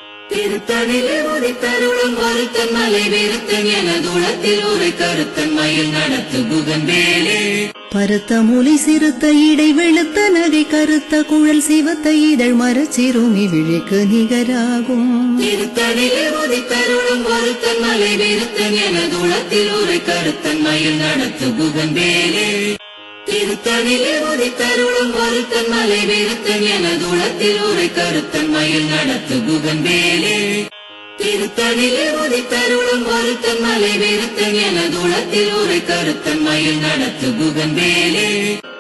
திருத்தணிலே உதித்தருளும் ஒருத்தன் மலை வெறுத்தன் என தூளத்தில் ஒரு கருத்தன் மயில் நடத்து புகந்தேலே பருத்த மூலை சிறுத்த இடை வெளுத்த நகை கருத்த குழல் சிவத்த இதழ் மரச்சிறுமி விழிக்கு நிகராகும் திருத்தணிலே உதித்தருளும் ஒருத்தன் மலை வெறுத்தன் என தூளத்தில் ஒரு கருத்தன் மயில் நடத்து புகந்தேலே திருத்தணிலே உதித்தருளும் ஒருத்தன் மலை வெறுத்தன் என தூளத்தில் ஒரு கருத்தன் மயில் நடத்து புகந்தேலே திருத்தணிலே உதித்தருளும் ஒருத்தன் மலை வெறுத்தன் என தூளத்தில் ஒரு கருத்தன் மயில் நடத்து புகந்தேலே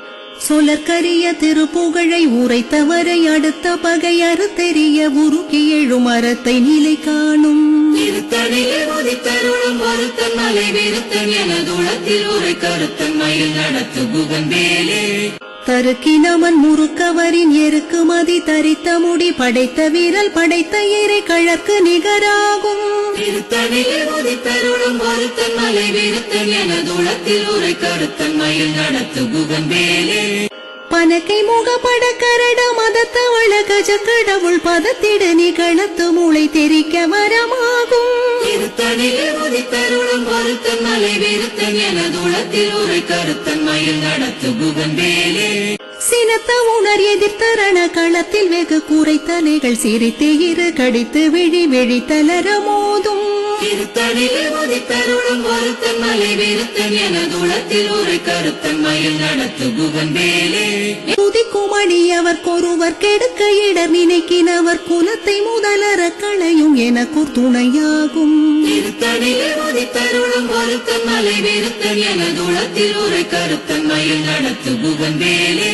சொலற்கரிய திருப்புகழை உரைத்தவரை அடுத்த பகை அறுத்தெறிய உருக்கி எழும் மரத்தை நிலை காணும் திருத்தணிலே உதித்தருளும் ஒருத்தன் மலை வெறுத்தன் என தூளத்தில் ஒரு கருத்தன் மயில் நடத்து புகந்தேலே தருக்கினவன் முறுக்கவரின் எருக்கு மதி தரித்த முடி படைத்த வீரல் படைத்த இறை கழற்கு நிகராகும் திருத்தணிலே உதித்தருளும் ஒருத்தன் மலை வெறுத்தன் என தூளத்தில் ஒரு கருத்தன் மயில் நடத்து புகந்தேலே பனக்கை முகப்பட கரட மதத்தவள கஜ கடவுள் பதத்திடு நிகழத்து மூளை தெரிக்க வரமாகும் திருத்தணிலே உதித்தருளும் ஒருத்தன் மலை வெறுத்தன் என தூளத்தில் ஒரு கருத்தன் மயில் நடத்து புகந்தேலே சினத்த உணர் எதிர்த்தரண களத்தில் வெகு கூரைத்தலைகள் சிரித்து இரு கடித்து விழி விழி தளர மோதும் திருத்தணிலே உதித்தருளும் ஒருத்தன் மலை வெறுத்தன் என தூளத்தில் ஒரு கருத்தன் மயில் நடத்து புகந்தேலே துதிக்கும் அடியவர்க்கொருவர் கெடுக்க இடர் நினைக்கினவர் குலத்தை முதலற களையும் எனக்கு துணையாகும் திருத்தணிலே உதித்தருளும் ஒருத்தன் மலை வெறுத்தன் என தூளத்தில் ஒரு கருத்தன் மயில் நடத்து புகந்தேலே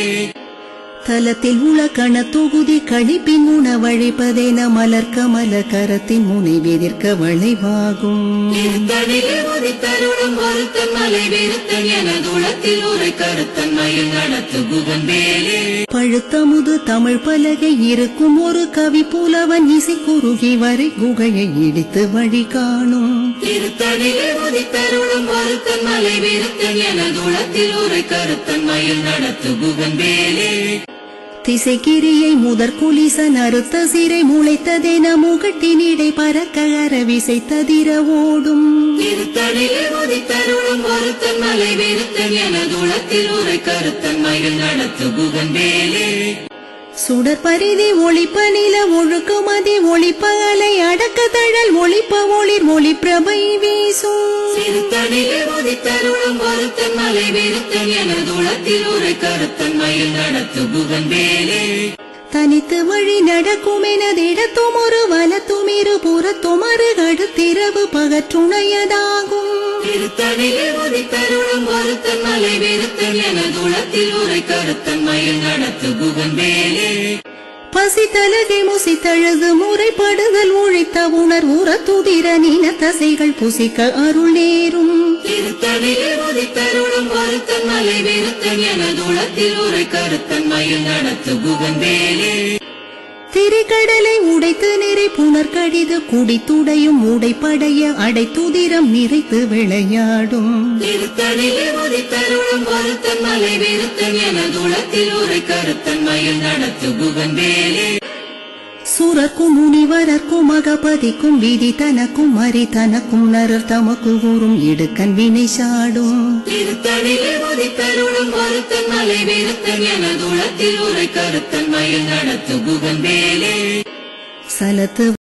தலத்தில் உள கண தொகுதி கழிப்பின் உணவழிப்பதென மலர்க்க மலர் கரத்தின் முனை வெதிர்க்க வளைவாகும் திருத்தணிலே உதித்தருளும் ஒருத்தன் மலை வெறுத்தன் என தூளத்தில் ஒரு கருத்தன் மயில் நடத்து புகந்தேலே பழுத்தமுது தமிழ் பலகை இருக்கும் ஒரு கவி புலவன் இசை குறுகி வரை குகையை இடித்து வழி காணும் திருத்தணிலே உதித்தருளும் ஒருத்தன் மலை வெறுத்தன் என தூளத்தில் ஒரு கருத்தன் மயில் நடத்து புகந்தேலே திசைக்கிரியை முதற் குலிசன் அறுத்த சிறை முளைத்ததென முகட்டினிடை பறக்க அரவிசை ததிர ஓடும் திருத்தணிலே உதித்தருளும் ஒருத்தன் மலை வெறுத்தன் என தூளத்தில் ஒரு கருத்தன் மயில் நடத்து புகந்தேலே சுடர் பரிதி ஒளிப்ப நில ஒழுக்குமதி ஒளிப்ப அலை அடக்க தழல் ஒளிப்ப ஒளிர் ஒளி பிரபை வீசும் திருத்தணிலே உதித்தருளும் ஒருத்தன் மலை வெறுத்தன் என தூளத்தில் ஒரு கருத்தன் மயில் நடத்து புகந்தேலே தனித்து வழி நடக்கும் எனதிடத்தும் ஒரு வலத்தும் இரு புறத்தும் அருகடுத்திரவு பகற்றுணையதாகும் திருத்தணிலே உதித்தருளும் ஒருத்தன் மலை வெறுத்தன் என தூளத்தில் ஒரு கருத்தன் மயில் நடத்து புகந்தேலே பசி தலகை முசித்தழுது முறைப்படுதல் உழைத்த உணர் உற துதிர நின தசைகள் புசிக்க அருள் நேரும் திருத்தணிலே உதித்தருளும் ஒருத்தன் மலை வெறுத்தன் என தூளத்தில் ஒரு கருத்தன் மயில் நடத்து புகந்தேலே திரைக்கடலை உடைத்து நிறை புனர் கடிது குடித்துடையும் உடைப்படைய அடைத்துதிரம் நிறைத்து விளையாடும் திருத்தணிலே உதித்தருளும் ஒருத்தன் மலை வெறுத்தன் என தூளத்தில் ஒரு கருத்தன் மயில் நடத்து புகந்தேலே சுரர்க்கும் முனிவரர்க்கும் மகபதிக்கும் விதி தனக்கும் மறி தனக்கும் நரர் தமக்கு கூறும் இடுக்கன் வினை சாடும் திருத்தணிலே உதித்தருளும் ஒருத்தன் மலை வெறுத்தன் என தூளத்தில் ஒரு கருத்தன் மயில் நடத்து புகந்தேலே சலத்து